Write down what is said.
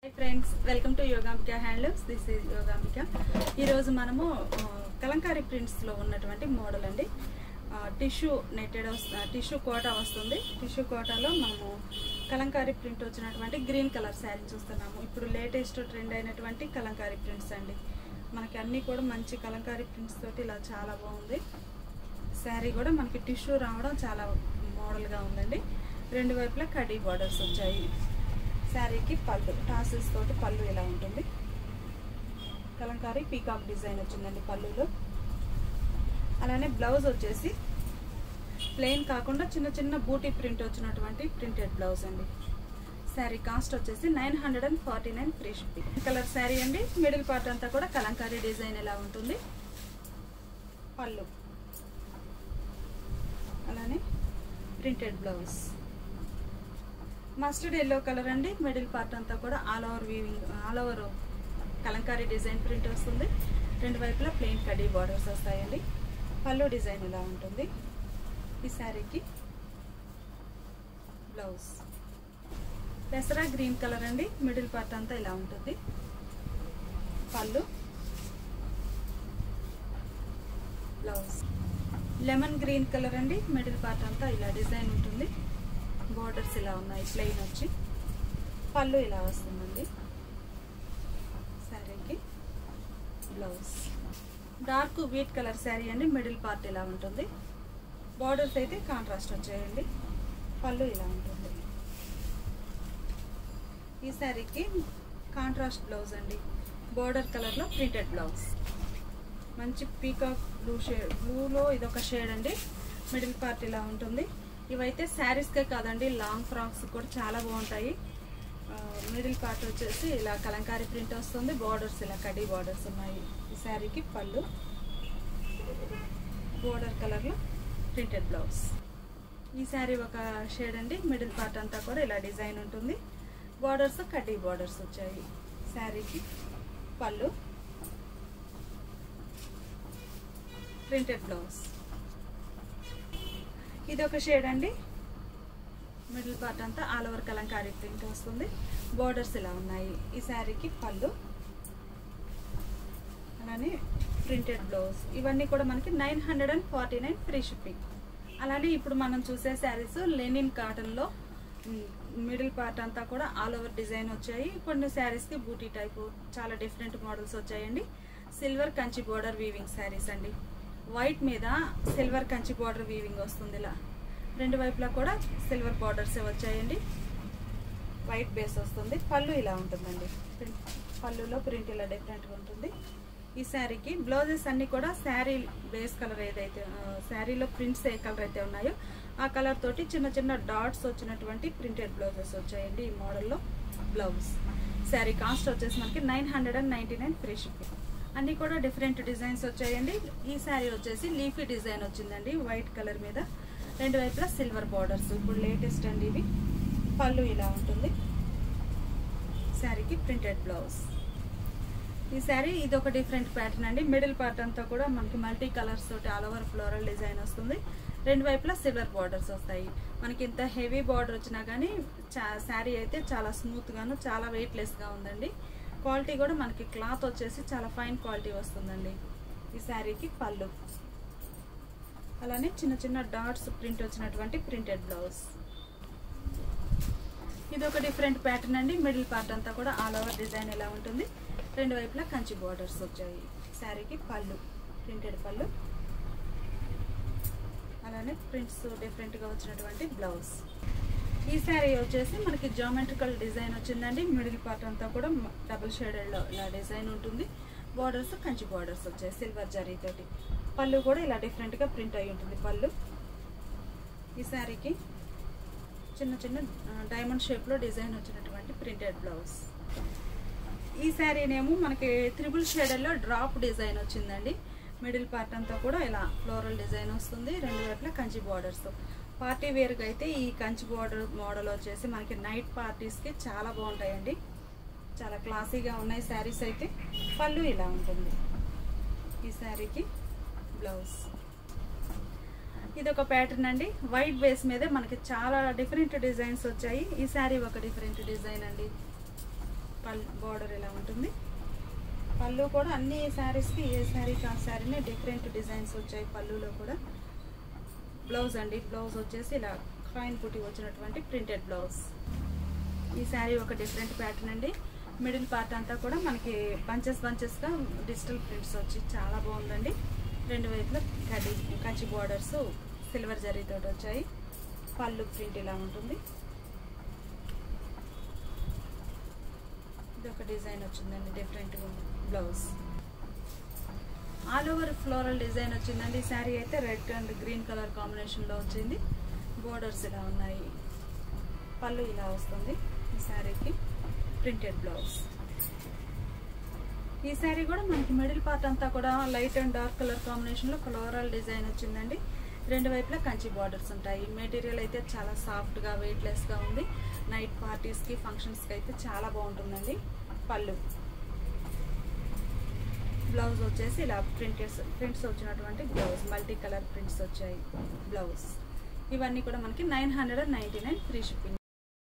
friends welcome to Yogambika handlooms this is Yogambika ఈరోజు మనము ఆ, కలంకారీ ప్రింట్స్లో ఉన్నటువంటి మోడల్ అండి టిష్యూ నెట్టెడ్ టిష్యూ కోటా వస్తుంది టిష్యూ కోటాలో మనము కలంకారీ ప్రింట్ వచ్చినటువంటి గ్రీన్ కలర్ శారీ చూస్తున్నాము ఇప్పుడు లేటెస్ట్ ట్రెండ్ అయినటువంటి కలంకారీ ప్రింట్స్ అండి మనకి అన్నీ కూడా మంచి కలంకారీ ప్రింట్స్ తోటి ఇలా చాలా బాగుంది శారీ కూడా మనకి టిష్యూ రావడం చాలా మోడల్గా ఉందండి రెండు వైపులా కడీ బార్డర్స్ వచ్చాయి శారీకి పళ్ళు టాసిల్స్ తోటి పళ్ళు ఇలా ఉంటుంది కలంకారీ పీకాక్ డిజైన్ వచ్చిందండి పళ్ళులో అలానే బ్లౌజ్ వచ్చేసి ప్లెయిన్ కాకుండా చిన్న చిన్న బూటీ ప్రింట్ వచ్చినటువంటి ప్రింటెడ్ బ్లౌజ్ అండి శారీ కాస్ట్ వచ్చేసి nine hundred and forty nine free shipping colour sari అండి మిడిల్ పార్ట్ అంతా కూడా కలంకారీ డిజైన్ ఎలా ఉంటుంది పళ్ళు అలానే printed blouse mustard yellow colour అండి మిడిల్ పార్ట్ అంతా కూడా all over weaving all over Kalamkari design print వస్తుంది రెండు వైపులా ప్లెయిన్ కడీ బార్డర్స్ వస్తాయండి పళ్ళు డిజైన్ ఇలా ఉంటుంది ఈ శారీకి బ్లౌజ్ పెసరా గ్రీన్ కలర్ అండి మిడిల్ పార్ట్ అంతా ఇలా ఉంటుంది పళ్ళు బ్లౌజ్ లెమన్ గ్రీన్ కలర్ అండి మిడిల్ పార్ట్ అంతా ఇలా డిజైన్ ఉంటుంది బోర్డర్స్ ఇలా ఉన్నాయి ప్లెయిన్ వచ్చి పళ్ళు ఇలా వస్తుందండి శారీకి blouse dark wheat colour sari అండి మిడిల్ పార్ట్ ఇలా ఉంటుంది బార్డర్స్ అయితే కాంట్రాస్ట్ వచ్చాయండి పళ్ళు ఇలా ఉంటుంది ఈ శారీకి కాంట్రాస్ట్ బ్లౌజ్ అండి బోర్డర్ కలర్లో ప్రింటెడ్ బ్లౌజ్ మంచి పీకాక్ బ్లూ షేడ్ బ్లూలో ఇదొక షేడ్ అండి మిడిల్ పార్ట్ ఇలా ఉంటుంది ఇవైతే శారీస్కే కాదండి లాంగ్ ఫ్రాక్స్ కూడా చాలా బాగుంటాయి మిడిల్ పార్ట్ వచ్చేసి ఇలా కలంకారీ ప్రింట్ వస్తుంది బార్డర్స్ ఇలా కడీ బార్డర్స్ ఉన్నాయి ఈ శారీకి పళ్ళు బోర్డర్ కలర్లో ప్రింటెడ్ బ్లౌజ్ ఈ శారీ ఒక షేడ్ అండి మిడిల్ పార్ట్ అంతా కూడా ఇలా డిజైన్ ఉంటుంది బార్డర్స్ కడ్డీ బార్డర్స్ వచ్చాయి శారీకి పళ్ళు ప్రింటెడ్ బ్లౌజ్ ఇది ఒక షేడ్ అండి మిడిల్ పార్ట్ అంతా ఆల్ ఓవర్ కలంకారీ ప్రింట్ వస్తుంది బోర్డర్స్ ఇలా ఉన్నాయి ఈ శారీకి పళ్ళు అలానే ప్రింటెడ్ బ్లౌజ్ ఇవన్నీ కూడా మనకి nine hundred and forty nine free shipping అలానే ఇప్పుడు మనం చూసే శారీస్ లెనిన్ కాటన్లో మిడిల్ పార్ట్ అంతా కూడా ఆల్ ఓవర్ డిజైన్ వచ్చాయి కొన్ని శారీస్కి బూటీ టైపు చాలా డిఫరెంట్ మోడల్స్ వచ్చాయండి silver Kanchi border weaving saris అండి వైట్ మీద సిల్వర్ కంచి బార్డర్ వీవింగ్ వస్తుంది ఇలా రెండు వైపులా కూడా సిల్వర్ బార్డర్సే వచ్చాయండి వైట్ బేస్ వస్తుంది పళ్ళు ఇలా ఉంటుందండి ప్రింట్ పళ్ళులో ప్రింట్ ఇలా డిఫరెంట్గా ఉంటుంది ఈ శారీకి బ్లౌజెస్ అన్నీ కూడా శారీ బేస్ కలర్ ఏదైతే శారీలో ప్రింట్స్ ఏ కలర్ అయితే ఉన్నాయో ఆ కలర్ తోటి చిన్న చిన్న డాట్స్ వచ్చినటువంటి ప్రింటెడ్ బ్లౌజెస్ వచ్చాయండి ఈ మోడల్లో బ్లౌజ్ శారీ కాస్ట్ వచ్చేసి మనకి nine hundred and ninety nine free shipping అన్నీ కూడా డిఫరెంట్ డిజైన్స్ వచ్చాయండి ఈ శారీ వచ్చేసి లీఫీ డిజైన్ వచ్చిందండి వైట్ కలర్ మీద రెండు వైపులా సిల్వర్ బార్డర్స్ ఇప్పుడు లేటెస్ట్ అండి ఇవి పళ్ళు ఇలా ఉంటుంది శారీకి ప్రింటెడ్ బ్లౌజ్ ఈ శారీ ఇది ఒక డిఫరెంట్ ప్యాటర్న్ అండి మిడిల్ పార్ట్ అంతా కూడా మనకి మల్టీ కలర్స్ తోటి ఆల్ ఓవర్ ఫ్లోరల్ డిజైన్ వస్తుంది రెండు వైపులా సిల్వర్ బార్డర్స్ వస్తాయి మనకి ఇంత హెవీ బార్డర్ వచ్చినా కానీ శారీ అయితే చాలా స్మూత్గాను చాలా వెయిట్లెస్గా ఉందండి క్వాలిటీ కూడా మనకి క్లాత్ వచ్చేసి చాలా ఫైన్ క్వాలిటీ వస్తుందండి ఈ శారీకి పళ్ళు అలానే చిన్న చిన్న డాట్స్ ప్రింట్ వచ్చినటువంటి ప్రింటెడ్ బ్లౌజ్ ఇది ఒక డిఫరెంట్ ప్యాటర్న్ అండి మిడిల్ పార్ట్ అంతా కూడా ఆల్ ఓవర్ డిజైన్ ఎలా ఉంటుంది రెండు వైపులా కంచి బార్డర్స్ వచ్చాయి శారీకి పళ్ళు ప్రింటెడ్ పళ్ళు అలానే ప్రింట్స్ డిఫరెంట్గా వచ్చినటువంటి బ్లౌజ్ ఈ శారీ వచ్చేసి మనకి జామెట్రికల్ డిజైన్ వచ్చిందండి మిడిల్ పార్ట్ అంతా కూడా డబుల్ షేడెడ్లో ఇలా డిజైన్ ఉంటుంది బార్డర్స్ కంచి బార్డర్స్ వచ్చాయి సిల్వర్ జరీతోటి పళ్ళు కూడా ఇలా డిఫరెంట్గా ప్రింట్ అయి ఉంటుంది పళ్ళు ఈ శారీకి చిన్న చిన్న డైమండ్ షేప్లో డిజైన్ వచ్చినటువంటి ప్రింటెడ్ బ్లౌజ్ ఈ శారీనేమో మనకి త్రిబుల్ షేడల్లో డ్రాప్ డిజైన్ వచ్చిందండి మిడిల్ పార్ట్ అంతా కూడా ఇలా ఫ్లోరల్ డిజైన్ వస్తుంది రెండు వైపులా కంచి బార్డర్స్ పార్టీ వేర్గా అయితే ఈ కంచి బార్డర్ మోడల్ వచ్చేసి మనకి నైట్ పార్టీస్కి చాలా బాగుంటాయండి చాలా క్లాసీగా ఉన్నాయి శారీస్ అయితే పళ్ళు ఇలా ఉంటుంది ఈ శారీకి బ్లౌజ్ ఇది ఒక ప్యాటర్న్ అండి వైట్ బేస్ మీద మనకి చాలా డిఫరెంట్ డిజైన్స్ వచ్చాయి ఈ శారీ ఒక డిఫరెంట్ డిజైన్ అండి పల్ బార్డర్ ఇలా ఉంటుంది పళ్ళు కూడా అన్ని శారీస్కి ఏ శారీ కా శారీనే డిఫరెంట్ డిజైన్స్ వచ్చాయి పళ్ళులో కూడా బ్లౌజ్ అండి బ్లౌజ్ వచ్చేసి ఇలా కాయిన్ పుట్టి వచ్చినటువంటి ప్రింటెడ్ బ్లౌజ్ ఈ శారీ ఒక డిఫరెంట్ ప్యాటర్న్ అండి మిడిల్ పార్ట్ అంతా కూడా మనకి బంచెస్ బంచెస్గా డిజిటల్ ప్రింట్స్ వచ్చి చాలా బాగుందండి రెండు వైపులా కడి కంచి బార్డర్స్ సిల్వర్ జరీతో వచ్చాయి పళ్ళు ప్రింట్ ఇలా ఉంటుంది ఇది ఒక డిజైన్ వచ్చిందండి different blouse all over floral design వచ్చిందండి ఈ శారీ అయితే రెడ్ అండ్ గ్రీన్ కలర్ కాంబినేషన్లో వచ్చింది బోర్డర్స్ ఇలా ఉన్నాయి పళ్ళు ఇలా వస్తుంది ఈ శారీకి ప్రింటెడ్ బ్లౌజ్ ఈ శారీ కూడా మనకి మిడిల్ పార్ట్ అంతా కూడా లైట్ అండ్ డార్క్ కలర్ కాంబినేషన్లో ఫ్లోరల్ డిజైన్ వచ్చిందండి రెండు వైపులా కంచి బార్డర్స్ ఉంటాయి మెటీరియల్ అయితే చాలా సాఫ్ట్గా వెయిట్లెస్గా ఉంది నైట్ పార్టీస్కి ఫంక్షన్స్కి అయితే చాలా బాగుంటుందండి పళ్ళు బ్లౌజ్ వచ్చేసి ఇలా ప్రింటెస్ ప్రింట్స్ వచ్చినటువంటి బ్లౌజ్ మల్టీ కలర్ ప్రింట్స్ వచ్చాయి బ్లౌజ్ ఇవన్నీ కూడా మనకి nine hundred and ninety nine free shipping